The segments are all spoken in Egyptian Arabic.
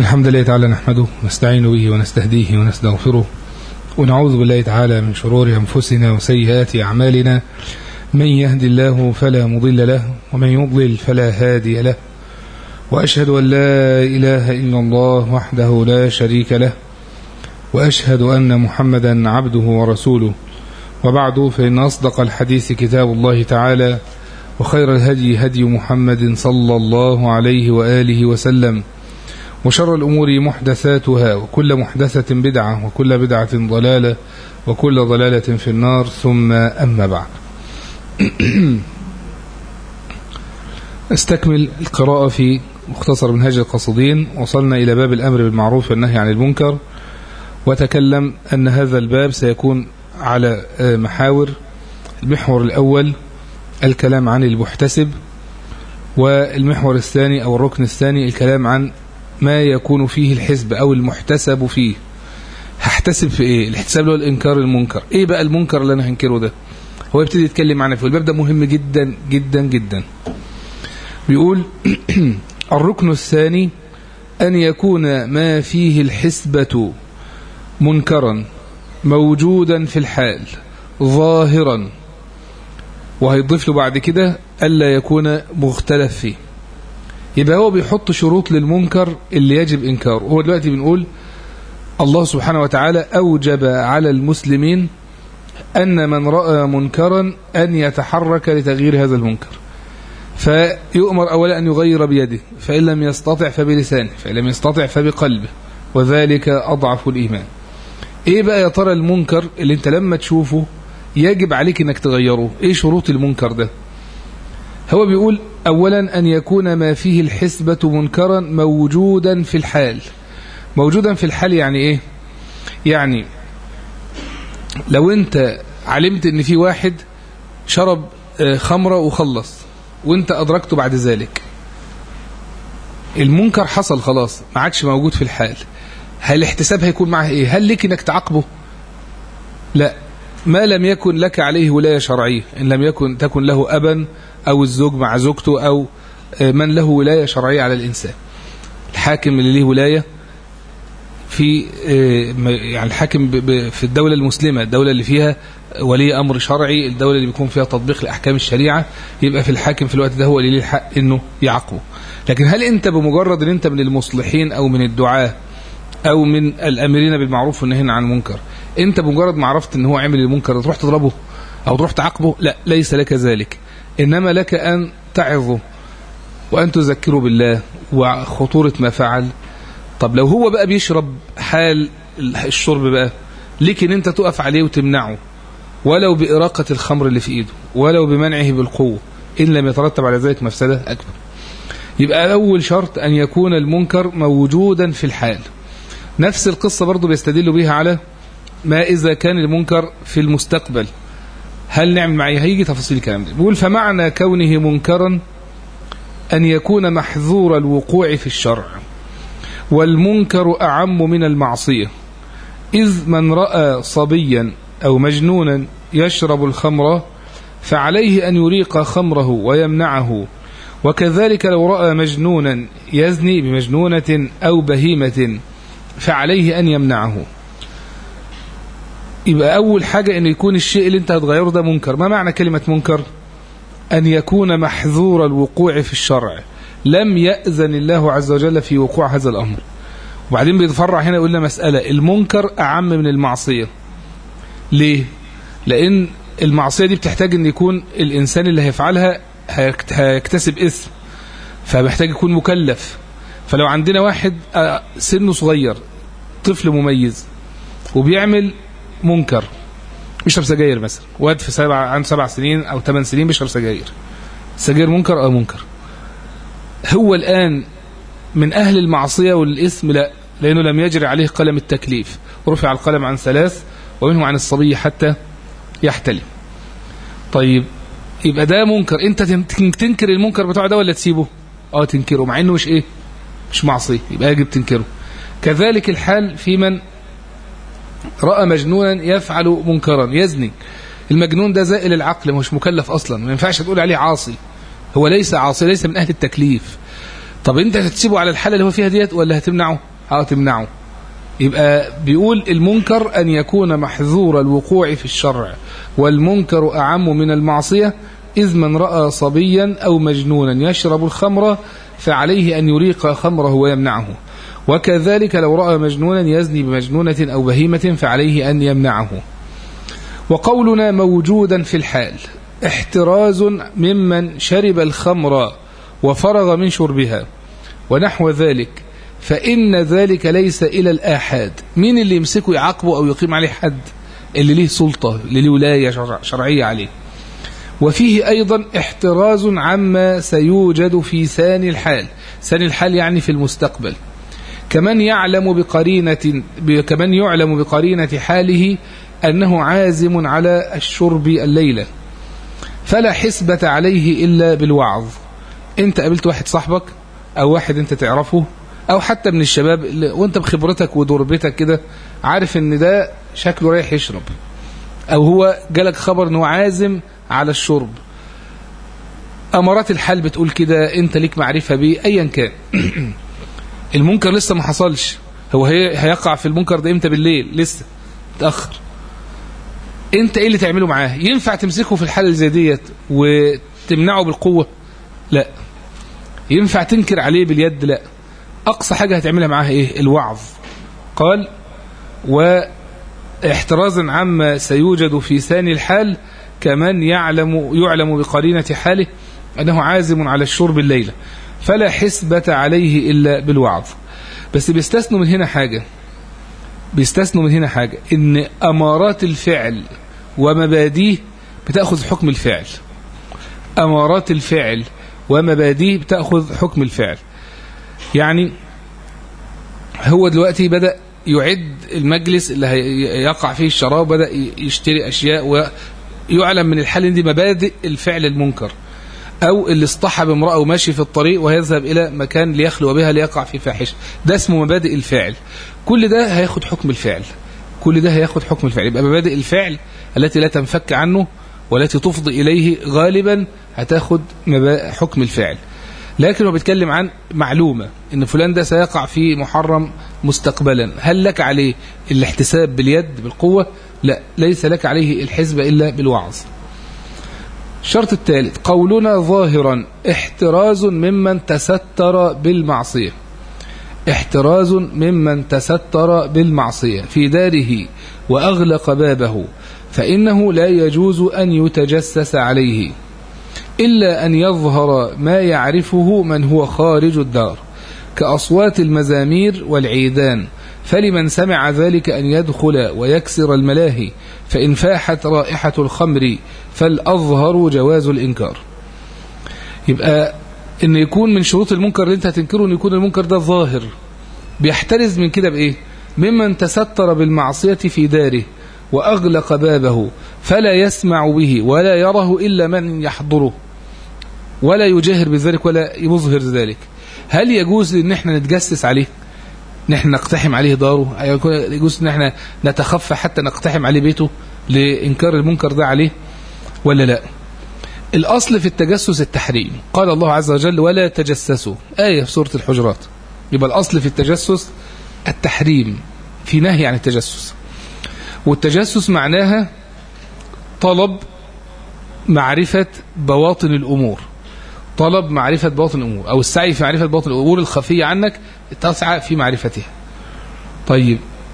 الحمد لله تعالى نحمده ونستعين به ونستهديه ونستغفره ونعوذ بالله تعالى من شرور أنفسنا وسيئات أعمالنا من يهد الله فلا مضل له ومن يضلل فلا هادي له وأشهد أن لا إله إلا الله وحده لا شريك له وأشهد أن محمدا عبده ورسوله وبعد فإن أصدق الحديث كتاب الله تعالى وخير الهدي هدي محمد صلى الله عليه وآله وسلم وشر الأمور محدثاتها وكل محدثة بدعة وكل بدعة ضلالة وكل ضلالة في النار ثم أما بعد استكمل القراءة في مختصر منهج القصدين وصلنا إلى باب الأمر بالمعروف والنهي عن المنكر وتكلم أن هذا الباب سيكون على محاور المحور الأول الكلام عن المحتسب والمحور الثاني أو الركن الثاني الكلام عن ما يكون فيه الحسب أو المحتسب فيه هحتسب في إيه الاحتساب اللي هو الإنكار المنكر إيه بقى المنكر اللي أنا هنكره ده هو يبتدي يتكلم معنا فيه الباب ده مهم جدا جدا جدا بيقول الركن الثاني أن يكون ما فيه الحسبة منكرا موجودا في الحال ظاهرا وهيضيف له بعد كده ألا يكون مختلف فيه يبقى هو بيحط شروط للمنكر اللي يجب إنكاره هو دلوقتي بنقول الله سبحانه وتعالى أوجب على المسلمين أن من رأى منكرا أن يتحرك لتغيير هذا المنكر فيؤمر أولا أن يغير بيده فإن لم يستطع فبلسانه فإن لم يستطع فبقلبه وذلك أضعف الإيمان إيه بقى يا ترى المنكر اللي أنت لما تشوفه يجب عليك أنك تغيره إيه شروط المنكر ده هو بيقول أولا أن يكون ما فيه الحسبة منكرا موجودا في الحال موجودا في الحال يعني إيه يعني لو أنت علمت أن في واحد شرب خمرة وخلص وانت أدركته بعد ذلك المنكر حصل خلاص ما عادش موجود في الحال هل الاحتساب هيكون معه ايه هل لك انك تعاقبه لا ما لم يكن لك عليه ولاية شرعية إن لم يكن تكن له أبا أو الزوج مع زوجته أو من له ولاية شرعية على الإنسان الحاكم اللي له ولاية في يعني الحاكم في الدولة المسلمة الدولة اللي فيها ولي أمر شرعي الدولة اللي بيكون فيها تطبيق لأحكام الشريعة يبقى في الحاكم في الوقت ده هو اللي له الحق إنه يعاقبه لكن هل أنت بمجرد أن أنت من المصلحين أو من الدعاة أو من الأمرين بالمعروف والنهي عن المنكر أنت بمجرد ما عرفت أن هو عمل المنكر تروح تضربه أو تروح تعاقبه لا ليس لك ذلك إنما لك أن تعظه وأن تذكره بالله وخطورة ما فعل طب لو هو بقى بيشرب حال الشرب بقى ليك ان انت تقف عليه وتمنعه ولو بإراقة الخمر اللي في ايده ولو بمنعه بالقوة إن لم يترتب على ذلك مفسدة أكبر يبقى أول شرط أن يكون المنكر موجودا في الحال نفس القصة برضو بيستدل بها على ما إذا كان المنكر في المستقبل هل نعمل معي هيجي تفاصيل الكلام ده بيقول فمعنى كونه منكرا أن يكون محذور الوقوع في الشرع والمنكر أعم من المعصية إذ من رأى صبيا أو مجنونا يشرب الخمر فعليه أن يريق خمره ويمنعه وكذلك لو رأى مجنونا يزني بمجنونة أو بهيمة فعليه أن يمنعه يبقى أول حاجة أن يكون الشيء اللي أنت هتغيره ده منكر ما معنى كلمة منكر أن يكون محذور الوقوع في الشرع لم يأذن الله عز وجل في وقوع هذا الأمر وبعدين بيتفرع هنا يقول لنا مسألة المنكر أعم من المعصية ليه؟ لأن المعصية دي بتحتاج أن يكون الإنسان اللي هيفعلها هيكتسب إثم فمحتاج يكون مكلف فلو عندنا واحد سنه صغير طفل مميز وبيعمل منكر بيشرب سجاير مثلا واد في سبع عنده سبع سنين أو ثمان سنين بيشرب سجاير سجاير منكر أو منكر هو الآن من أهل المعصية والإثم لا لأنه لم يجري عليه قلم التكليف ورفع القلم عن ثلاث ومنه عن الصبي حتى يحتلم طيب يبقى ده منكر انت تنكر المنكر بتاعه ده ولا تسيبه اه تنكره مع انه مش ايه مش معصية يبقى يجب تنكره كذلك الحال في من رأى مجنونا يفعل منكرا يزني المجنون ده زائل العقل مش مكلف اصلا ما ينفعش تقول عليه عاصي هو ليس عاصي ليس من أهل التكليف طب أنت هتسيبه على الحالة اللي هو فيها ديت ولا هتمنعه هتمنعه يبقى بيقول المنكر أن يكون محذور الوقوع في الشرع والمنكر أعم من المعصية إذ من رأى صبيا أو مجنونا يشرب الخمر فعليه أن يريق خمره ويمنعه وكذلك لو رأى مجنونا يزني بمجنونة أو بهيمة فعليه أن يمنعه وقولنا موجودا في الحال احتراز ممن شرب الخمر وفرغ من شربها ونحو ذلك فإن ذلك ليس إلى الآحاد مين اللي يمسكه يعاقبه أو يقيم عليه حد اللي ليه سلطة اللي ليه ولاية شرعية عليه وفيه أيضا احتراز عما سيوجد في ثاني الحال ثاني الحال يعني في المستقبل كمن يعلم بقرينة كمن يعلم بقرينة حاله أنه عازم على الشرب الليلة فلا حسبة عليه إلا بالوعظ أنت قابلت واحد صاحبك أو واحد أنت تعرفه أو حتى من الشباب وأنت بخبرتك ودربتك كده عارف أن ده شكله رايح يشرب أو هو جالك خبر أنه عازم على الشرب أمارات الحال بتقول كده أنت ليك معرفة بيه أيا كان المنكر لسه ما حصلش هو هي هيقع في المنكر ده امتى بالليل لسه تأخر انت ايه اللي تعمله معاه ينفع تمسكه في الحالة زي ديت وتمنعه بالقوة لا ينفع تنكر عليه باليد لا اقصى حاجة هتعملها معاه ايه الوعظ قال واحترازا عما سيوجد في ثاني الحال كمن يعلم يعلم بقرينة حاله أنه عازم على الشرب الليلة فلا حسبة عليه إلا بالوعظ بس بيستثنوا من هنا حاجة بيستثنوا من هنا حاجة إن أمارات الفعل ومباديه بتأخذ حكم الفعل أمارات الفعل ومباديه بتأخذ حكم الفعل يعني هو دلوقتي بدأ يعد المجلس اللي يقع فيه الشراب بدأ يشتري أشياء ويعلم من الحال ان دي مبادئ الفعل المنكر أو اللي اصطحب امرأة وماشي في الطريق ويذهب إلى مكان ليخلو بها ليقع في فاحشة ده اسمه مبادئ الفعل كل ده هياخد حكم الفعل كل ده هياخد حكم الفعل يبقى مبادئ الفعل التي لا تنفك عنه والتي تفضي إليه غالبا هتاخد حكم الفعل لكن هو بيتكلم عن معلومة ان فلان ده سيقع في محرم مستقبلا هل لك عليه الاحتساب باليد بالقوة لا ليس لك عليه الحزب إلا بالوعظ الشرط الثالث قولنا ظاهرا احتراز ممن تستر بالمعصية احتراز ممن تستر بالمعصية في داره وأغلق بابه فإنه لا يجوز أن يتجسس عليه إلا أن يظهر ما يعرفه من هو خارج الدار كأصوات المزامير والعيدان فلمن سمع ذلك أن يدخل ويكسر الملاهي فإن فاحت رائحة الخمر فالأظهر جواز الإنكار يبقى إن يكون من شروط المنكر اللي أنت هتنكره أن يكون المنكر ده ظاهر بيحترز من كده بإيه ممن تستر بالمعصية في داره وأغلق بابه فلا يسمع به ولا يره إلا من يحضره ولا يجاهر بذلك ولا يظهر ذلك هل يجوز ان احنا نتجسس عليه نحن نقتحم عليه داره يجوز ان احنا نتخفى حتى نقتحم عليه بيته لإنكار المنكر ده عليه ولا لا الأصل في التجسس التحريم قال الله عز وجل ولا تجسسوا آية في سورة الحجرات يبقى الأصل في التجسس التحريم في نهي عن التجسس والتجسس معناها طلب معرفة بواطن الأمور طلب معرفة باطن الأمور أو السعي في معرفة باطن الأمور الخفية عنك تسعى في معرفتها طيب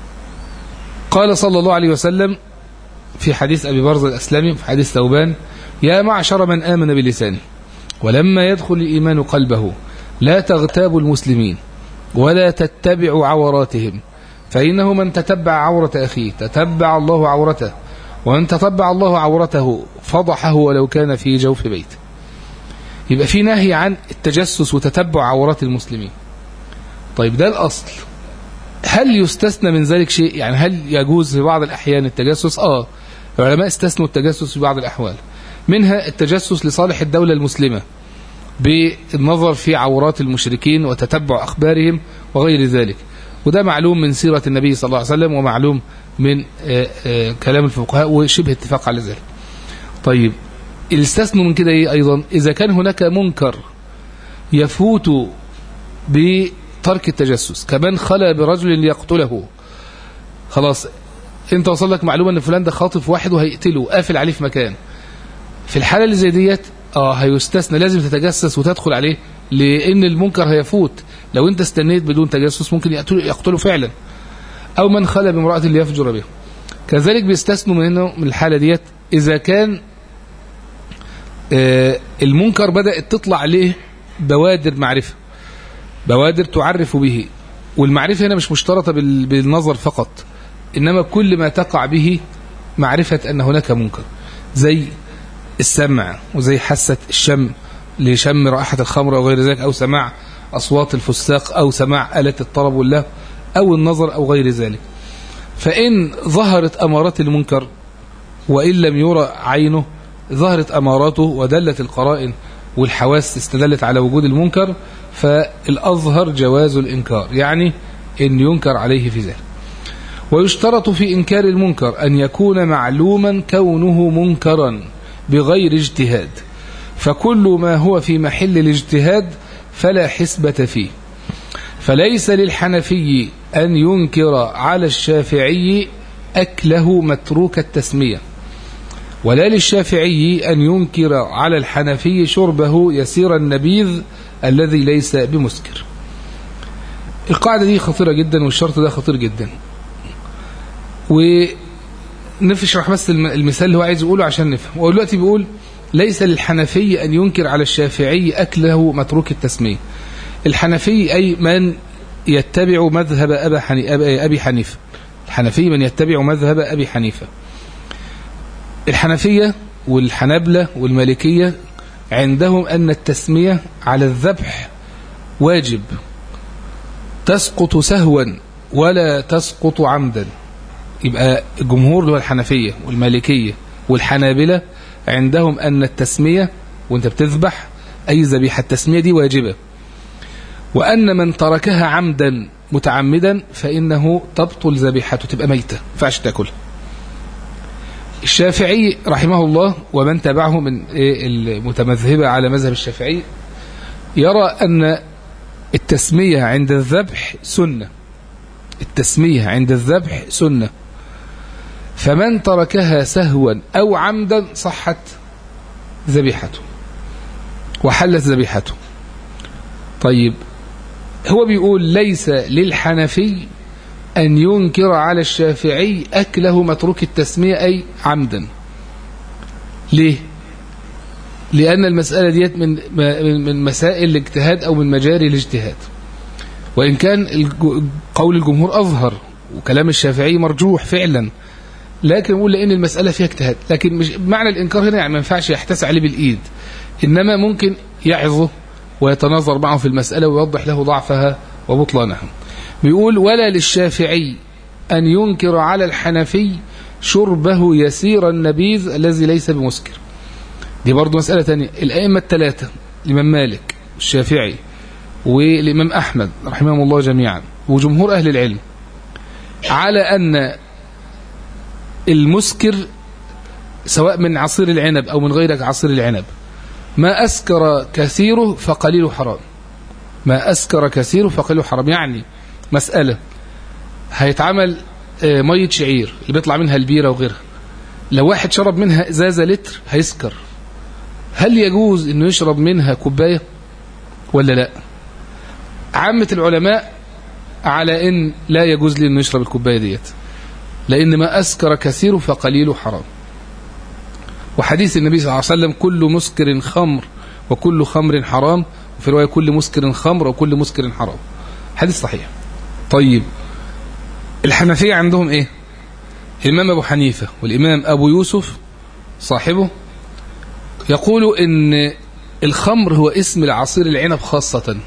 قال صلى الله عليه وسلم في حديث أبي برز الأسلمي في حديث ثوبان يا معشر من آمن بلسانه ولما يدخل الإيمان قلبه لا تغتابوا المسلمين ولا تتبعوا عوراتهم فإنه من تتبع عورة أخيه تتبع الله عورته ومن تتبع الله عورته فضحه ولو كان في جوف بيت يبقى في نهي عن التجسس وتتبع عورات المسلمين طيب ده الأصل هل يستثنى من ذلك شيء يعني هل يجوز في بعض الأحيان التجسس آه العلماء استثنوا التجسس في بعض الأحوال منها التجسس لصالح الدولة المسلمة بالنظر في عورات المشركين وتتبع أخبارهم وغير ذلك وده معلوم من سيرة النبي صلى الله عليه وسلم ومعلوم من آآ آآ كلام الفقهاء وشبه اتفاق على ذلك طيب الاستثنوا من كده ايه ايضا اذا كان هناك منكر يفوت ترك التجسس كمن خلى برجل ليقتله خلاص انت وصل لك معلومة ان فلان ده خاطف واحد وهيقتله قافل عليه في مكان في الحالة اللي زي ديت اه هيستثنى لازم تتجسس وتدخل عليه لان المنكر هيفوت لو انت استنيت بدون تجسس ممكن يقتله, يقتله فعلا او من خلى بامرأة ليفجر بها كذلك بيستثنوا منه من الحالة ديت اذا كان آه المنكر بدأت تطلع عليه بوادر معرفة بوادر تعرف به والمعرفة هنا مش مشترطة بالنظر فقط إنما كل ما تقع به معرفة أن هناك منكر زي السمع وزي حاسة الشم لشم رائحة الخمر أو غير ذلك أو سماع أصوات الفساق أو سماع آلة الطرب والله أو النظر أو غير ذلك فإن ظهرت أمارات المنكر وإن لم يرى عينه ظهرت أماراته ودلت القرائن والحواس استدلت على وجود المنكر فالأظهر جواز الإنكار يعني إن ينكر عليه في ذلك ويشترط في إنكار المنكر أن يكون معلوما كونه منكرا بغير اجتهاد فكل ما هو في محل الاجتهاد فلا حسبة فيه فليس للحنفي أن ينكر على الشافعي أكله متروك التسمية ولا للشافعي أن ينكر على الحنفي شربه يسير النبيذ الذي ليس بمسكر القاعدة دي خطيرة جدا والشرط ده خطير جدا ونشرح بس المثال اللي هو عايز يقوله عشان نفهم هو دلوقتي بيقول ليس للحنفي أن ينكر على الشافعي أكله متروك التسمية الحنفي أي من يتبع مذهب أبي حنيفة الحنفي من يتبع مذهب أبي حنيفة الحنفية والحنبلة والمالكية عندهم أن التسمية على الذبح واجب تسقط سهوا ولا تسقط عمدا يبقى الجمهور اللي هو الحنفية والمالكية والحنابلة عندهم أن التسمية وانت بتذبح أي ذبيحة التسمية دي واجبة وأن من تركها عمدا متعمدا فإنه تبطل ذبيحته تبقى ميتة فعش تاكلها الشافعي رحمه الله ومن تبعه من المتمذهبة على مذهب الشافعي يرى أن التسمية عند الذبح سنة التسمية عند الذبح سنة فمن تركها سهوا أو عمدا صحت ذبيحته وحلت ذبيحته طيب هو بيقول ليس للحنفي أن ينكر على الشافعي أكله متروك التسمية أي عمدا ليه؟ لأن المسألة ديت من من مسائل الاجتهاد أو من مجاري الاجتهاد وإن كان قول الجمهور أظهر وكلام الشافعي مرجوح فعلا لكن نقول لأن المسألة فيها اجتهاد لكن مش معنى الإنكار هنا يعني ما ينفعش يحتس عليه بالإيد إنما ممكن يعظه ويتناظر معه في المسألة ويوضح له ضعفها وبطلانها بيقول ولا للشافعي أن ينكر على الحنفي شربه يسير النبيذ الذي ليس بمسكر دي برضو مسألة تانية الأئمة الثلاثة الإمام مالك الشافعي والإمام أحمد رحمهم الله جميعا وجمهور أهل العلم على أن المسكر سواء من عصير العنب أو من غير عصير العنب ما أسكر كثيره فقليله حرام ما أسكر كثيره فقليله حرام يعني مسألة هيتعمل مية شعير اللي بيطلع منها البيرة وغيرها لو واحد شرب منها ازازة لتر هيسكر هل يجوز انه يشرب منها كوباية ولا لا عامة العلماء على ان لا يجوز لي انه يشرب الكوباية ديت لان ما اسكر كثيره فقليله حرام وحديث النبي صلى الله عليه وسلم كل مسكر خمر وكل خمر حرام وفي رواية كل مسكر خمر وكل مسكر حرام حديث صحيح طيب الحنفية عندهم ايه الإمام أبو حنيفة والإمام أبو يوسف صاحبه يقول إن الخمر هو اسم العصير العنب خاصة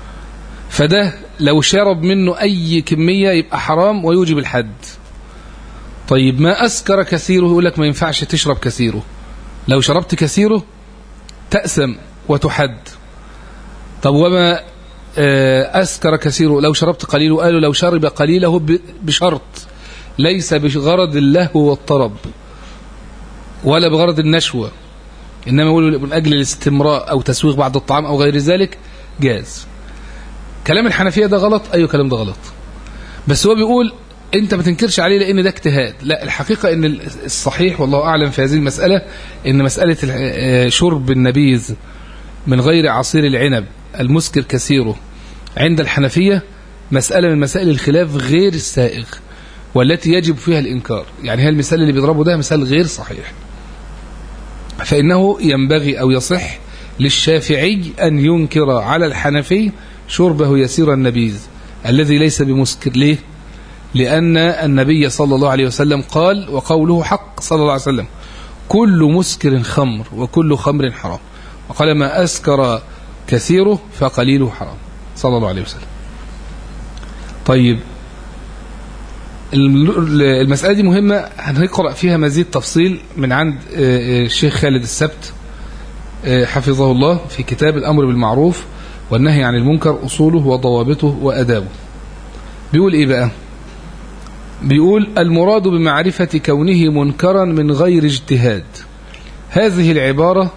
فده لو شرب منه أي كمية يبقى حرام ويوجب الحد طيب ما أسكر كثيره يقول لك ما ينفعش تشرب كثيره لو شربت كثيره تأسم وتحد طب وما أسكر كثيره لو شربت قليله قالوا لو شرب قليله بشرط ليس بغرض اللهو والطرب ولا بغرض النشوة إنما يقولوا من أجل الاستمراء أو تسويغ بعض الطعام أو غير ذلك جاز كلام الحنفية ده غلط أيوة كلام ده غلط بس هو بيقول انت ما تنكرش عليه لان ده اجتهاد لا الحقيقة ان الصحيح والله اعلم في هذه المسألة ان مسألة شرب النبيذ من غير عصير العنب المسكر كثيره عند الحنفية مسألة من مسائل الخلاف غير السائغ والتي يجب فيها الإنكار يعني هي المثال اللي بيضربه ده مثال غير صحيح فإنه ينبغي أو يصح للشافعي أن ينكر على الحنفي شربه يسير النبيذ الذي ليس بمسكر ليه لأن النبي صلى الله عليه وسلم قال وقوله حق صلى الله عليه وسلم كل مسكر خمر وكل خمر حرام وقال ما أسكر كثيره فقليله حرام صلى الله عليه وسلم طيب المسألة دي مهمة هنقرأ فيها مزيد تفصيل من عند الشيخ خالد السبت حفظه الله في كتاب الأمر بالمعروف والنهي عن المنكر أصوله وضوابطه وأدابه بيقول إيه بقى بيقول المراد بمعرفة كونه منكرا من غير اجتهاد هذه العبارة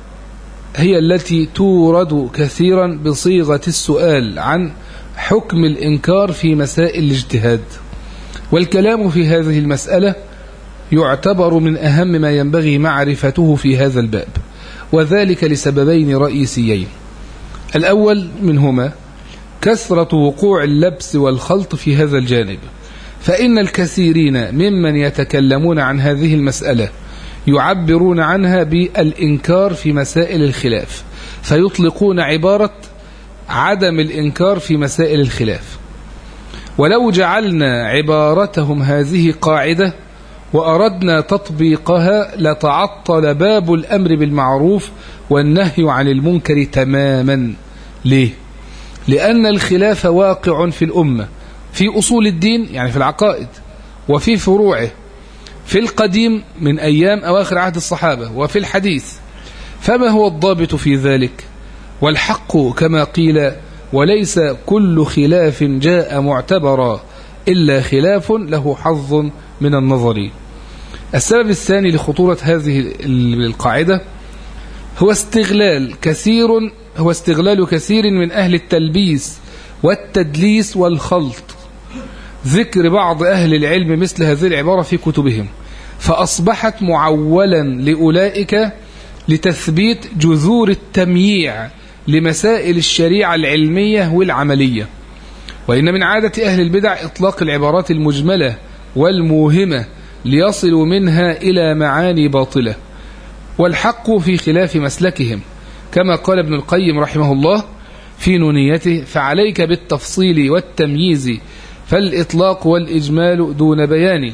هي التي تورد كثيرا بصيغة السؤال عن حكم الإنكار في مسائل الاجتهاد والكلام في هذه المسألة يعتبر من أهم ما ينبغي معرفته في هذا الباب وذلك لسببين رئيسيين الأول منهما كثرة وقوع اللبس والخلط في هذا الجانب فإن الكثيرين ممن يتكلمون عن هذه المسألة يعبرون عنها بالإنكار في مسائل الخلاف فيطلقون عبارة عدم الإنكار في مسائل الخلاف ولو جعلنا عبارتهم هذه قاعدة وأردنا تطبيقها لتعطل باب الأمر بالمعروف والنهي عن المنكر تماما ليه؟ لأن الخلاف واقع في الأمة في أصول الدين يعني في العقائد وفي فروعه في القديم من أيام أواخر عهد الصحابة وفي الحديث فما هو الضابط في ذلك والحق كما قيل وليس كل خلاف جاء معتبرا إلا خلاف له حظ من النظر السبب الثاني لخطورة هذه القاعدة هو استغلال كثير هو استغلال كثير من أهل التلبيس والتدليس والخلط ذكر بعض أهل العلم مثل هذه العبارة في كتبهم فأصبحت معولا لأولئك لتثبيت جذور التمييع لمسائل الشريعة العلمية والعملية وإن من عادة أهل البدع إطلاق العبارات المجملة والموهمة ليصلوا منها إلى معاني باطلة والحق في خلاف مسلكهم كما قال ابن القيم رحمه الله في نونيته فعليك بالتفصيل والتمييز فالإطلاق والإجمال دون بيان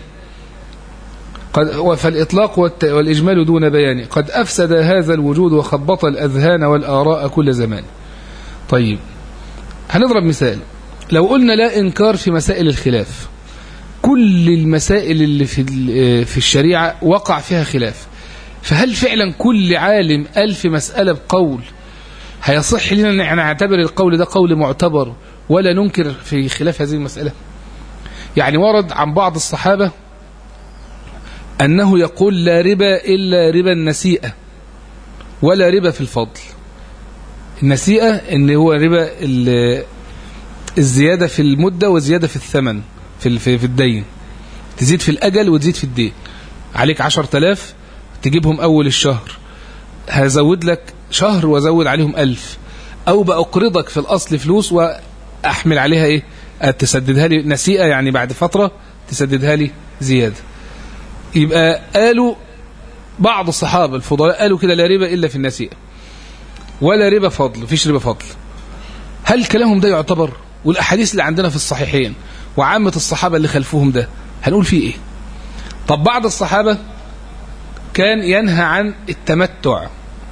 قد فالإطلاق والإجمال دون بيان قد أفسد هذا الوجود وخبط الأذهان والآراء كل زمان طيب هنضرب مثال لو قلنا لا إنكار في مسائل الخلاف كل المسائل اللي في في الشريعة وقع فيها خلاف فهل فعلا كل عالم قال في مسألة بقول هيصح لنا أن نعتبر القول ده قول معتبر ولا ننكر في خلاف هذه المسألة يعني ورد عن بعض الصحابة أنه يقول لا ربا إلا ربا النسيئة ولا ربا في الفضل النسيئة إن هو ربا الزيادة في المدة وزيادة في الثمن في في الدين تزيد في الأجل وتزيد في الدين عليك عشر تلاف تجيبهم أول الشهر هزود لك شهر وزود عليهم ألف أو بأقرضك في الأصل فلوس وأحمل عليها إيه تسددها لي نسيئة يعني بعد فترة تسددها لي زيادة يبقى قالوا بعض الصحابة الفضلاء قالوا كده لا ربا إلا في النسيئة ولا ربا فضل مفيش ربا فضل هل كلامهم ده يعتبر والأحاديث اللي عندنا في الصحيحين وعامة الصحابة اللي خلفوهم ده هنقول فيه إيه طب بعض الصحابة كان ينهى عن التمتع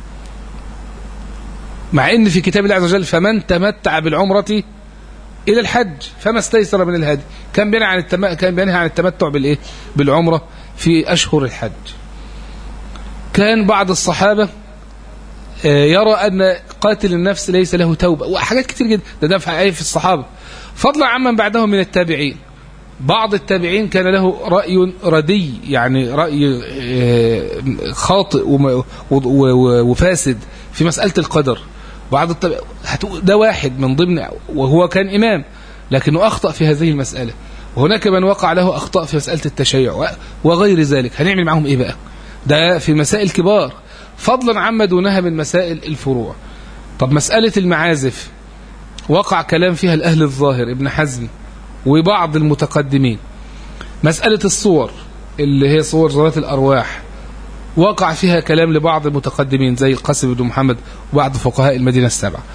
مع ان في كتاب الله عز وجل فمن تمتع بالعمرة الى الحج فما استيسر من الهدي كان بينهى عن التم... كان بينهى عن التمتع بالايه بالعمرة في اشهر الحج كان بعض الصحابة يرى ان قاتل النفس ليس له توبة وحاجات كتير جدا ده ده في في الصحابة فضلا عمن بعدهم من التابعين بعض التابعين كان له رأي ردي يعني رأي خاطئ وفاسد في مسألة القدر بعض الطب... ده واحد من ضمن وهو كان إمام لكنه أخطأ في هذه المسألة وهناك من وقع له أخطاء في مسألة التشيع وغير ذلك هنعمل معهم إيه بقى ده في مسائل كبار فضلا عما دونها من مسائل الفروع طب مسألة المعازف وقع كلام فيها الأهل الظاهر ابن حزم وبعض المتقدمين مسألة الصور اللي هي صور ذوات الأرواح وقع فيها كلام لبعض المتقدمين زي القاسم بن محمد وبعض فقهاء المدينة السبعة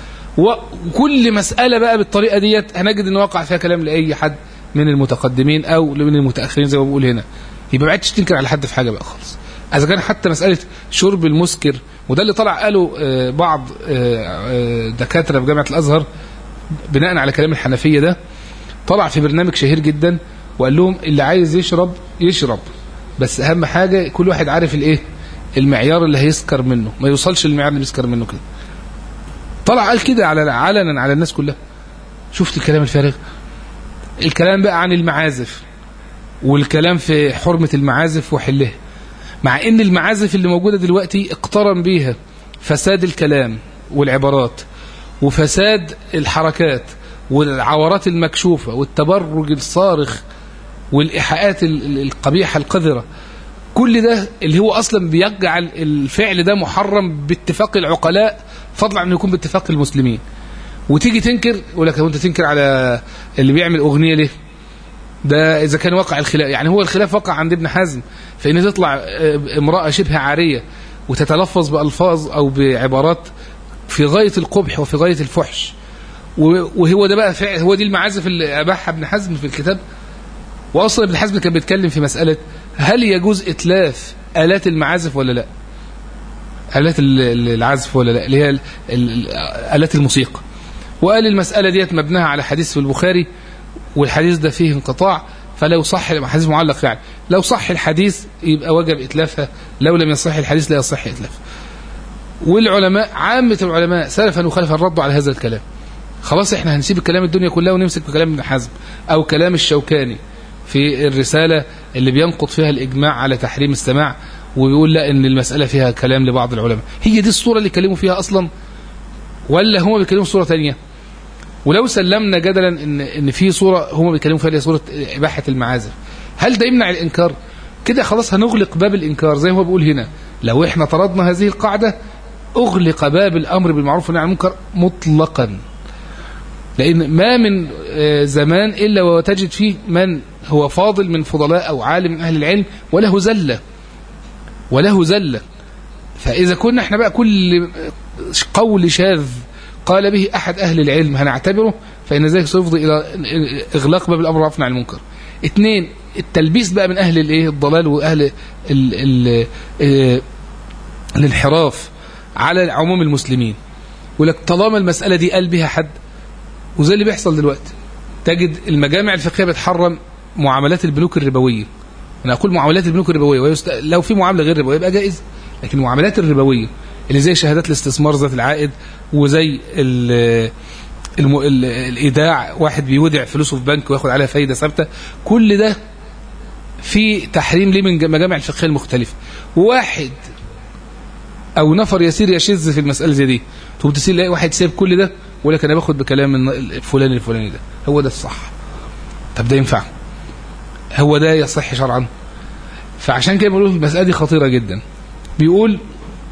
وكل مسألة بقى بالطريقة ديت هنجد ان وقع فيها كلام لأي حد من المتقدمين أو من المتأخرين زي ما بقول هنا يبقى ما عدتش تنكر على حد في حاجة بقى خالص إذا كان حتى مسألة شرب المسكر وده اللي طلع قاله بعض دكاترة في جامعة الأزهر بناء على كلام الحنفية ده طلع في برنامج شهير جدا وقال لهم اللي عايز يشرب يشرب بس أهم حاجة كل واحد عارف الايه المعيار اللي هيسكر منه ما يوصلش للمعيار اللي بيسكر منه كده طلع قال كده على علنا على الناس كلها شفت الكلام الفارغ الكلام بقى عن المعازف والكلام في حرمة المعازف وحلها مع ان المعازف اللي موجودة دلوقتي اقترن بيها فساد الكلام والعبارات وفساد الحركات والعورات المكشوفة والتبرج الصارخ والإيحاءات القبيحة القذرة كل ده اللي هو أصلا بيجعل الفعل ده محرم باتفاق العقلاء فضلا عن يكون باتفاق المسلمين وتيجي تنكر يقول لك انت تنكر على اللي بيعمل أغنية ليه ده إذا كان وقع الخلاف يعني هو الخلاف وقع عند ابن حزم فإن تطلع امرأة شبه عارية وتتلفظ بألفاظ أو بعبارات في غاية القبح وفي غاية الفحش وهو ده بقى فعل هو دي المعازف اللي أباحها ابن حزم في الكتاب وأصلا ابن حزم كان بيتكلم في مسألة هل يجوز إتلاف آلات المعازف ولا لا آلات العزف ولا لا اللي هي آلات الموسيقى وقال المسألة ديت مبناها على حديث في البخاري والحديث ده فيه انقطاع فلو صح حديث معلق يعني لو صح الحديث يبقى وجب إتلافها لو لم يصح الحديث لا يصح إتلافها والعلماء عامة العلماء سلفا وخلفا ردوا على هذا الكلام خلاص احنا هنسيب الكلام الدنيا كلها ونمسك بكلام ابن حزم او كلام الشوكاني في الرسالة اللي بينقض فيها الإجماع على تحريم السماع وبيقول لا ان المسألة فيها كلام لبعض العلماء هي دي الصورة اللي يكلموا فيها أصلا ولا هم بيكلموا صورة تانية ولو سلمنا جدلا ان ان في صورة هم بيكلموا فيها صورة إباحة المعازف هل ده يمنع الإنكار كده خلاص هنغلق باب الإنكار زي ما هو بيقول هنا لو احنا طردنا هذه القاعدة أغلق باب الأمر بالمعروف والنهي عن المنكر مطلقا لأن ما من زمان إلا وتجد فيه من هو فاضل من فضلاء أو عالم من أهل العلم وله زلة وله زلة فإذا كنا احنا بقى كل قول شاذ قال به أحد أهل العلم هنعتبره فإن ذلك سيفضي إلى إغلاق باب الأمر والنهي عن المنكر اثنين التلبيس بقى من أهل الايه الضلال وأهل ال ال ال الانحراف على عموم المسلمين يقول لك طالما المسألة دي قال بها حد وزي اللي بيحصل دلوقتي تجد المجامع الفقهية بتحرم معاملات البنوك الربوية أنا أقول معاملات البنوك الربوية ويست... لو في معاملة غير ربوية يبقى جائز لكن المعاملات الربوية اللي زي شهادات الاستثمار ذات العائد وزي ال... الم... ال... الإيداع واحد بيودع فلوسه في بنك وياخد عليها فايدة ثابتة كل ده في تحريم ليه من مجامع الفقهية المختلفة وواحد او نفر يسير يشذ في المساله زي دي تقوم تسير تلاقي واحد سايب كل ده ويقول لك انا باخد بكلام الفلاني الفلاني ده هو ده الصح طب ده ينفع هو ده يصح شرعا فعشان كده بيقولوا المساله دي خطيره جدا بيقول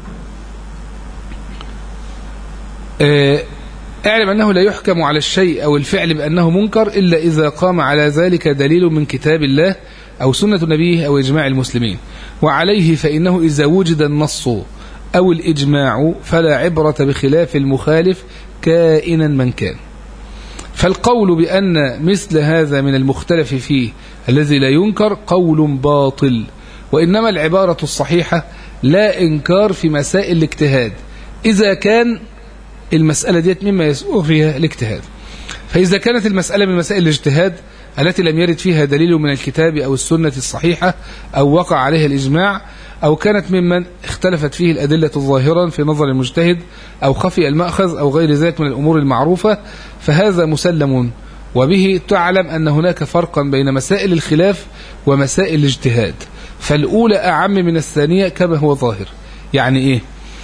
آه اعلم انه لا يحكم على الشيء او الفعل بانه منكر الا اذا قام على ذلك دليل من كتاب الله او سنه نبيه او اجماع المسلمين وعليه فانه اذا وجد النص أو الإجماع فلا عبرة بخلاف المخالف كائنا من كان فالقول بأن مثل هذا من المختلف فيه الذي لا ينكر قول باطل وإنما العبارة الصحيحة لا إنكار في مسائل الاجتهاد إذا كان المسألة ديت مما يسوء فيها الاجتهاد فإذا كانت المسألة من مسائل الاجتهاد التي لم يرد فيها دليل من الكتاب أو السنة الصحيحة أو وقع عليها الإجماع أو كانت ممن اختلفت فيه الأدلة الظاهرة في نظر المجتهد أو خفي المأخذ أو غير ذلك من الأمور المعروفة فهذا مسلم وبه تعلم أن هناك فرقا بين مسائل الخلاف ومسائل الاجتهاد فالأولى أعم من الثانية كما هو ظاهر يعني إيه؟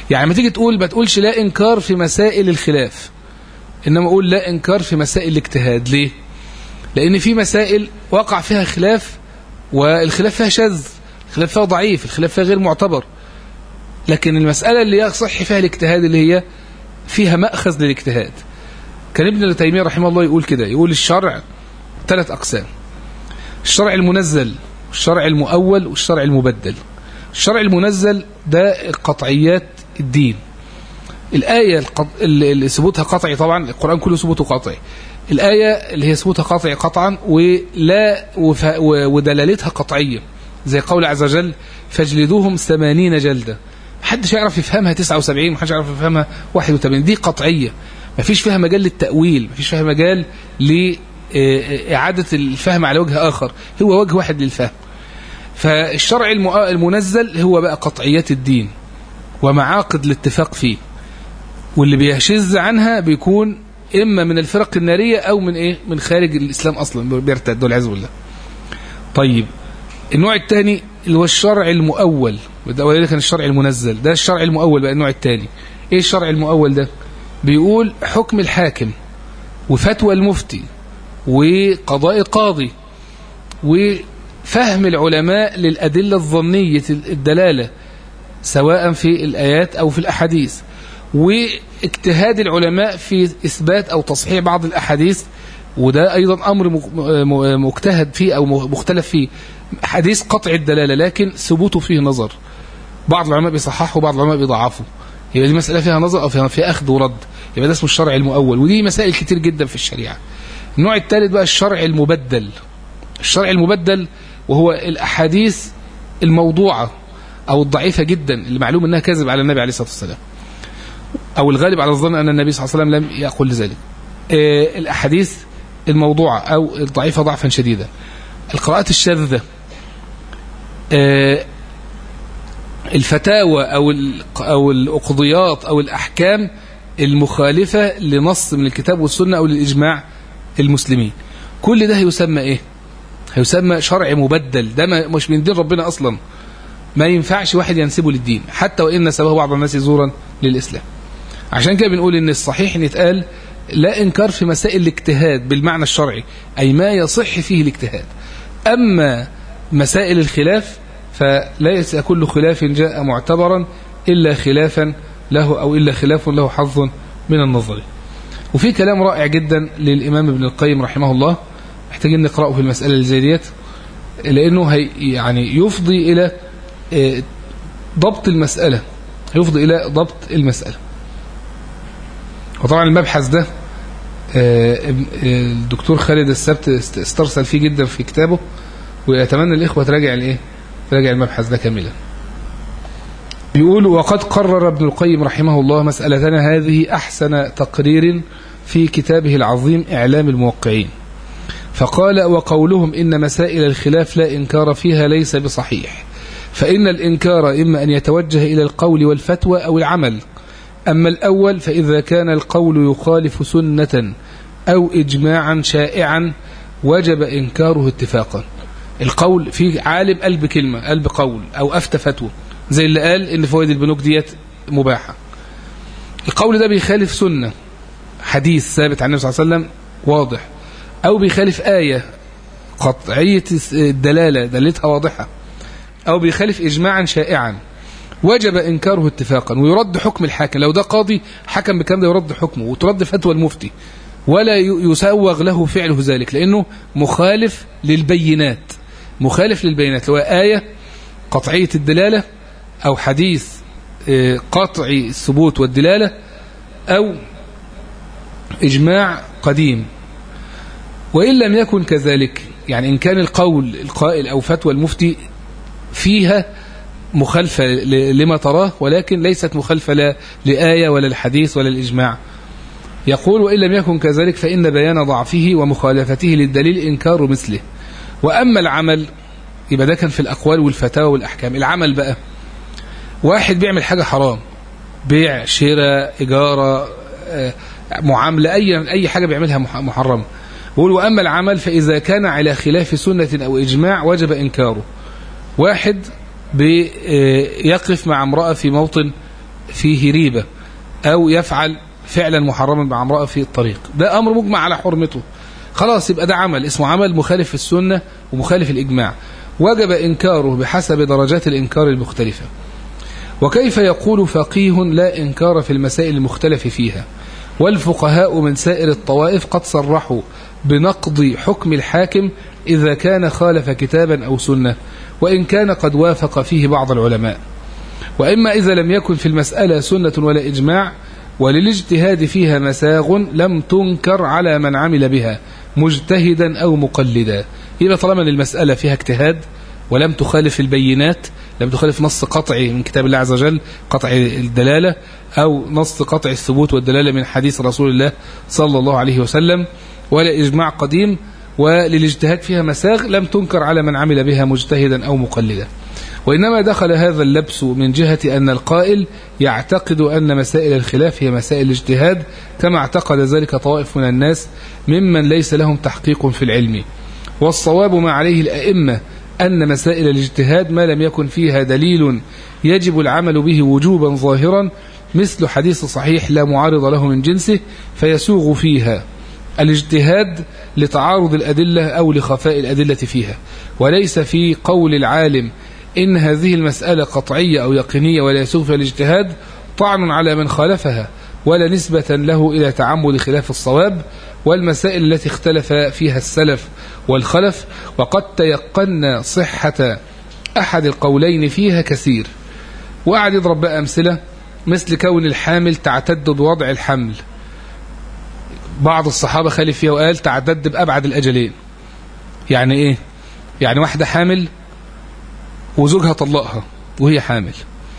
يعني ما تيجي تقول ما تقولش لا إنكار في مسائل الخلاف إنما أقول لا إنكار في مسائل الاجتهاد ليه لأن في مسائل وقع فيها خلاف والخلاف فيها شاذ الخلاف فيها ضعيف الخلاف فيها غير معتبر لكن المسألة اللي يصح فيها الاجتهاد اللي هي فيها مأخذ للاجتهاد كان ابن تيمية رحمه الله يقول كده يقول الشرع ثلاث أقسام الشرع المنزل والشرع المؤول والشرع المبدل الشرع المنزل ده قطعيات الدين الآية اللي ثبوتها قطعي طبعا القرآن كله ثبوته قطعي الآية اللي هي ثبوتها قطعي قطعا ولا ودلالتها قطعية زي قول عز وجل فاجلدوهم ثمانين جلدة محدش يعرف يفهمها 79 محدش يعرف يفهمها 81 دي قطعية مفيش فيها مجال للتأويل مفيش فيها مجال لإعادة الفهم على وجه آخر هو وجه واحد للفهم فالشرع المنزل هو بقى قطعيات الدين ومعاقد الاتفاق فيه واللي بيشذ عنها بيكون إما من الفرق النارية أو من إيه من خارج الإسلام أصلا بيرتد والعياذ بالله طيب النوع الثاني اللي هو الشرع المؤول وده كان الشرع المنزل ده الشرع المؤول بقى النوع الثاني ايه الشرع المؤول ده بيقول حكم الحاكم وفتوى المفتي وقضاء قاضي وفهم العلماء للأدلة الظنية الدلالة سواء في الآيات أو في الأحاديث واجتهاد العلماء في إثبات أو تصحيح بعض الأحاديث وده أيضا أمر مجتهد فيه أو مختلف فيه حديث قطع الدلالة لكن ثبوته فيه نظر بعض العلماء بيصححوا وبعض العلماء بيضعفوا يبقى دي مسألة فيها نظر أو فيها, فيها أخذ ورد يبقى ده اسمه الشرع المؤول ودي مسائل كتير جدا في الشريعة النوع الثالث بقى الشرع المبدل الشرع المبدل وهو الأحاديث الموضوعة أو الضعيفة جدا اللي معلوم أنها كذب على النبي عليه الصلاة والسلام أو الغالب على الظن أن النبي صلى الله عليه وسلم لم يقول ذلك آه الأحاديث الموضوعة أو الضعيفة ضعفا شديدا القراءات الشاذة آه الفتاوى أو أو الأقضيات أو الأحكام المخالفة لنص من الكتاب والسنة أو للإجماع المسلمين كل ده هيسمى إيه هيسمى شرع مبدل ده مش من دين ربنا أصلا ما ينفعش واحد ينسبه للدين حتى وإن نسبه بعض الناس زورا للإسلام عشان كده بنقول إن الصحيح إن يتقال لا إنكار في مسائل الاجتهاد بالمعنى الشرعي أي ما يصح فيه الاجتهاد أما مسائل الخلاف فليس كل خلاف جاء معتبرا إلا خلافا له أو إلا خلاف له حظ من النظر وفي كلام رائع جدا للإمام ابن القيم رحمه الله محتاجين نقرأه في المسألة الزيدية لأنه هي يعني يفضي إلى ضبط المسألة يفضي إلى ضبط المسألة وطبعا المبحث ده الدكتور خالد السبت استرسل فيه جدا في كتابه ويتمنى الإخوة تراجع الإيه تراجع المبحث ده كاملا بيقول وقد قرر ابن القيم رحمه الله مسألتنا هذه أحسن تقرير في كتابه العظيم إعلام الموقعين فقال وقولهم إن مسائل الخلاف لا إنكار فيها ليس بصحيح فإن الإنكار إما أن يتوجه إلى القول والفتوى أو العمل أما الأول فإذا كان القول يخالف سنة أو إجماعا شائعا وجب إنكاره اتفاقا القول في عالم قلب كلمة قلب قول أو أفتى فتوى زي اللي قال إن فوائد البنوك ديت مباحة القول ده بيخالف سنة حديث ثابت عن النبي صلى الله عليه وسلم واضح أو بيخالف آية قطعية الدلالة دلتها واضحة أو بيخالف إجماعا شائعا وجب إنكاره اتفاقا ويرد حكم الحاكم لو ده قاضي حكم بكام ده يرد حكمه وترد فتوى المفتي ولا يسوغ له فعله ذلك لأنه مخالف للبينات مخالف للبينات هو آية قطعية الدلالة أو حديث قطعي الثبوت والدلالة أو إجماع قديم وإن لم يكن كذلك يعني إن كان القول القائل أو فتوى المفتي فيها مخالفة لما تراه ولكن ليست مخالفة لا لآية ولا الحديث ولا الإجماع يقول وإن لم يكن كذلك فإن بيان ضعفه ومخالفته للدليل إنكار مثله وأما العمل يبقى ده كان في الأقوال والفتاوى والأحكام العمل بقى واحد بيعمل حاجة حرام بيع شراء إجارة معاملة أي أي حاجة بيعملها محرمة بقول وأما العمل فإذا كان على خلاف سنة أو إجماع وجب إنكاره واحد بيقف مع امرأة في موطن فيه ريبة أو يفعل فعلا محرما مع امرأة في الطريق ده أمر مجمع على حرمته خلاص يبقى ده عمل اسمه عمل مخالف في السنة ومخالف الإجماع وجب إنكاره بحسب درجات الإنكار المختلفة وكيف يقول فقيه لا إنكار في المسائل المختلف فيها والفقهاء من سائر الطوائف قد صرحوا بنقض حكم الحاكم إذا كان خالف كتابا أو سنة وإن كان قد وافق فيه بعض العلماء وإما إذا لم يكن في المسألة سنة ولا إجماع وللاجتهاد فيها مساغ لم تنكر على من عمل بها مجتهدا أو مقلدا يبقى طالما المسألة فيها اجتهاد ولم تخالف البينات لم تخالف نص قطعي من كتاب الله عز وجل قطع الدلالة أو نص قطع الثبوت والدلالة من حديث رسول الله صلى الله عليه وسلم ولا إجماع قديم وللاجتهاد فيها مساغ لم تنكر على من عمل بها مجتهدا أو مقلدا وإنما دخل هذا اللبس من جهة أن القائل يعتقد أن مسائل الخلاف هي مسائل الاجتهاد كما اعتقد ذلك طائف من الناس ممن ليس لهم تحقيق في العلم والصواب ما عليه الأئمة أن مسائل الاجتهاد ما لم يكن فيها دليل يجب العمل به وجوبا ظاهرا مثل حديث صحيح لا معارض له من جنسه فيسوغ فيها الاجتهاد لتعارض الأدلة أو لخفاء الأدلة فيها وليس في قول العالم إن هذه المسألة قطعية أو يقينية ولا يسوغ فيها الاجتهاد طعن على من خالفها ولا نسبة له إلى تعمد خلاف الصواب والمسائل التي اختلف فيها السلف والخلف وقد تيقن صحة أحد القولين فيها كثير وقعد يضرب بقى أمثلة مثل كون الحامل تعتد بوضع الحمل بعض الصحابة خالف فيها وقال تعتد بأبعد الأجلين يعني إيه يعني واحدة حامل وزوجها طلقها وهي حامل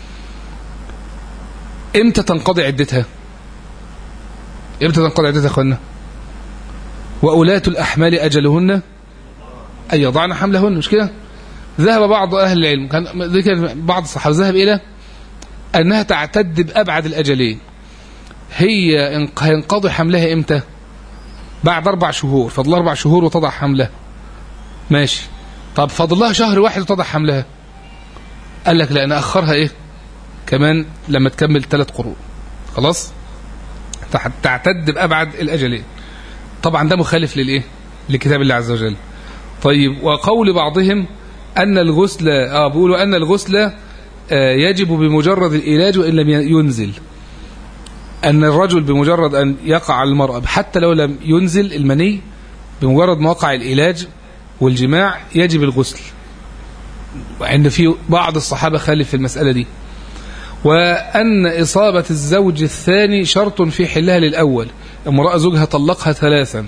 امتى تنقضي عدتها امتى تنقضي عدتها يا اخوانا وأولاة الأحمال أجلهن أن يضعن حملهن مش كده ذهب بعض أهل العلم كان ذكر بعض الصحابة ذهب إلى أنها تعتد بأبعد الأجلين هي هينقضي حملها إمتى بعد أربع شهور فضل أربع شهور وتضع حملها ماشي طب فضل لها شهر واحد وتضع حملها قال لك لا نأخرها إيه كمان لما تكمل ثلاث قروء خلاص تعتد بأبعد الأجلين طبعا ده مخالف للإيه لكتاب الله عز وجل طيب وقول بعضهم أن الغسل آه بيقولوا أن الغسل آه يجب بمجرد العلاج وإن لم ينزل أن الرجل بمجرد أن يقع على المرأة حتى لو لم ينزل المني بمجرد ما وقع العلاج والجماع يجب الغسل وعند في بعض الصحابة خالف في المسألة دي وأن إصابة الزوج الثاني شرط في حلها للأول امرأة زوجها طلقها ثلاثا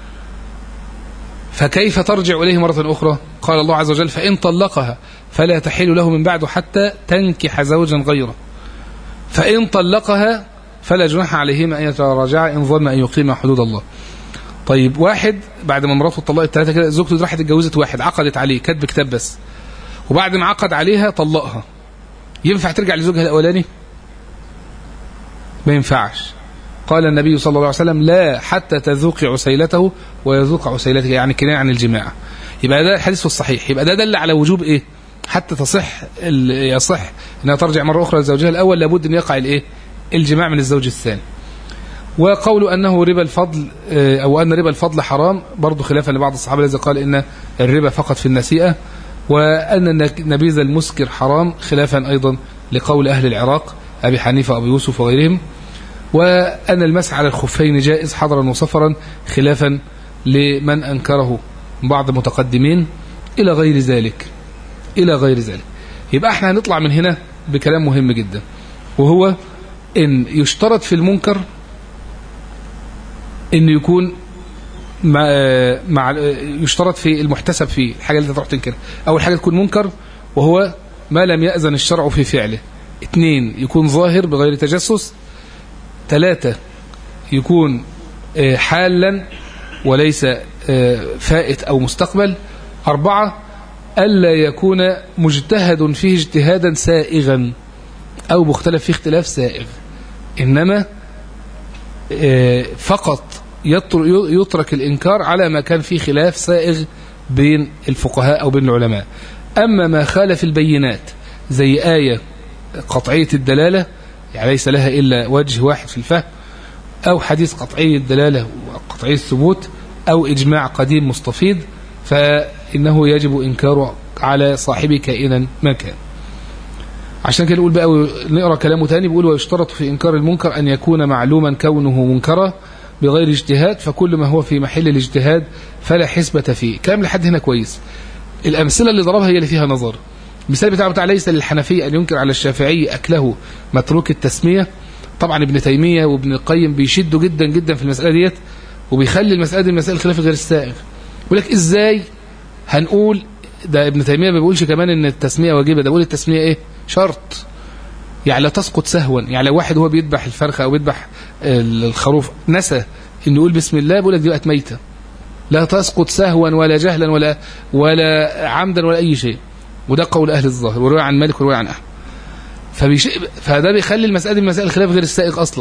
فكيف ترجع إليه مرة أخرى قال الله عز وجل فإن طلقها فلا تحل له من بعد حتى تنكح زوجا غيره فإن طلقها فلا جناح عليهما أن يتراجعا إن ظن أن يقيم حدود الله طيب واحد بعد ما مراته طلقت ثلاثة كده زوجته راحت اتجوزت واحد عقدت عليه كاتب كتاب بس وبعد ما عقد عليها طلقها ينفع ترجع لزوجها الأولاني ما ينفعش قال النبي صلى الله عليه وسلم لا حتى تذوق عسيلته ويذوق عسيلتك يعني كناية عن الجماع يبقى ده الحديث الصحيح يبقى ده دل على وجوب ايه حتى تصح يصح انها ترجع مرة اخرى لزوجها الاول لابد ان يقع الايه الجماع من الزوج الثاني وقول انه ربا الفضل او ان ربا الفضل حرام برضه خلافا لبعض الصحابه الذي قال ان الربا فقط في النسيئه وان نبيذ المسكر حرام خلافا ايضا لقول اهل العراق ابي حنيفه وابي يوسف وغيرهم وأن المسح على الخفين جائز حضرا وسفرا خلافا لمن أنكره بعض المتقدمين إلى غير ذلك إلى غير ذلك يبقى احنا هنطلع من هنا بكلام مهم جدا وهو ان يشترط في المنكر ان يكون مع, مع يشترط في المحتسب فيه الحاجة اللي تروح تنكر أول حاجة تكون منكر وهو ما لم يأذن الشرع في فعله اثنين يكون ظاهر بغير تجسس ثلاثة يكون حالا وليس فائت أو مستقبل أربعة ألا يكون مجتهد فيه اجتهادا سائغا أو مختلف فيه اختلاف سائغ إنما فقط يترك الإنكار على ما كان فيه خلاف سائغ بين الفقهاء أو بين العلماء أما ما خالف البينات زي آية قطعية الدلالة يعني ليس لها إلا وجه واحد في الفهم أو حديث قطعي الدلالة وقطعي الثبوت أو إجماع قديم مستفيض فإنه يجب إنكاره على صاحبه كائنا ما كان عشان كده نقول بقى نقرا كلامه تاني بيقول ويشترط في إنكار المنكر أن يكون معلوما كونه منكرا بغير اجتهاد فكل ما هو في محل الاجتهاد فلا حسبة فيه كلام لحد هنا كويس الأمثلة اللي ضربها هي اللي فيها نظر المثال بتاعه بتاع ليس للحنفي أن ينكر على الشافعي أكله متروك التسمية طبعا ابن تيمية وابن القيم بيشدوا جدا جدا في المسألة ديت وبيخلي المسألة دي مسألة خلاف غير السائغ يقول لك ازاي هنقول ده ابن تيمية ما بيقولش كمان ان التسمية واجبة ده بيقول التسمية ايه شرط يعني لا تسقط سهوا يعني لو واحد هو بيذبح الفرخة او بيذبح الخروف نسى انه يقول بسم الله بيقول لك دي بقت ميتة لا تسقط سهوا ولا جهلا ولا ولا عمدا ولا اي شيء وده قول اهل الظاهر وروي عن مالك وروي عن احمد فبيش... فده بيخلي المسألة دي مسألة خلاف غير السائق اصلا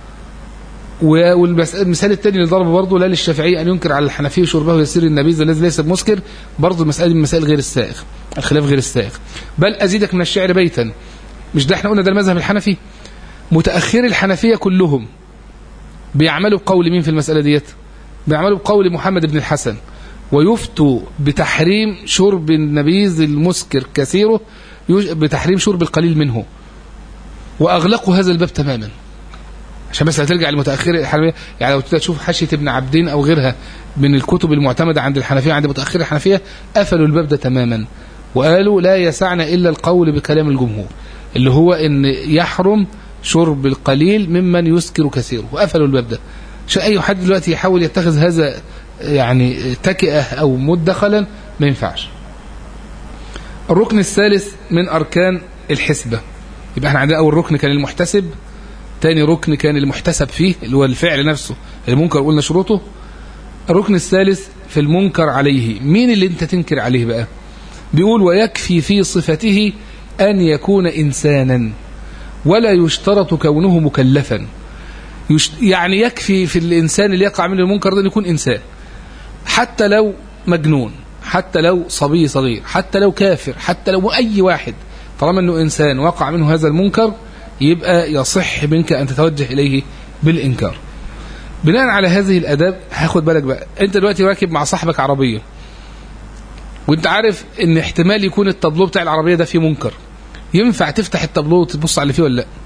والمثال الثاني اللي ضربه برضه لا للشافعي ان ينكر على الحنفي شربه يسير النبيذ الذي ليس بمسكر برضه المسألة من مسائل غير السائغ الخلاف غير السائغ بل ازيدك من الشعر بيتا مش ده احنا قلنا ده المذهب الحنفي متأخر الحنفية كلهم بيعملوا بقول مين في المسألة ديت بيعملوا بقول محمد بن الحسن ويفتوا بتحريم شرب النبيذ المسكر كثيره بتحريم شرب القليل منه وأغلقوا هذا الباب تماما عشان بس هترجع للمتأخر الحنفية يعني لو تشوف حاشية ابن عبدين أو غيرها من الكتب المعتمدة عند الحنفية عند متأخر الحنفية قفلوا الباب ده تماما وقالوا لا يسعنا إلا القول بكلام الجمهور اللي هو ان يحرم شرب القليل ممن يسكر كثيره وقفلوا الباب ده عشان اي حد دلوقتي يحاول يتخذ هذا يعني تكئة او مدخلا ما ينفعش الركن الثالث من اركان الحسبة يبقى احنا عندنا اول ركن كان المحتسب تاني ركن كان المحتسب فيه اللي هو الفعل نفسه المنكر قلنا شروطه الركن الثالث في المنكر عليه مين اللي انت تنكر عليه بقى بيقول ويكفي في صفته أن يكون إنسانا ولا يشترط كونه مكلفا يعني يكفي في الإنسان اللي يقع منه المنكر ده يكون إنسان حتى لو مجنون حتى لو صبي صغير حتى لو كافر حتى لو أي واحد طالما أنه إنسان وقع منه هذا المنكر يبقى يصح منك أن تتوجه إليه بالإنكار بناء على هذه الأداب هاخد بالك بقى أنت دلوقتي راكب مع صاحبك عربية وانت عارف ان احتمال يكون التابلو بتاع العربية ده فيه منكر ينفع تفتح التابلو وتبص على اللي فيه ولا لا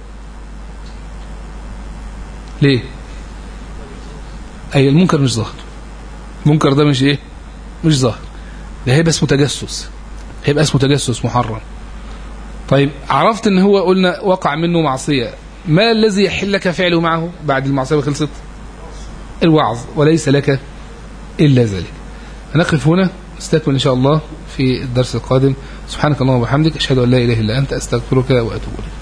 ليه اي المنكر مش ظاهر المنكر ده مش ايه مش ظاهر ده هيبقى اسمه تجسس هيبقى اسمه تجسس محرم طيب عرفت ان هو قلنا وقع منه معصية ما الذي يحل لك فعله معه بعد المعصية ما خلصت الوعظ وليس لك إلا ذلك هنقف هنا استكمل إن شاء الله في الدرس القادم سبحانك اللهم وبحمدك أشهد أن لا إله إلا أنت أستغفرك وأتوب إليك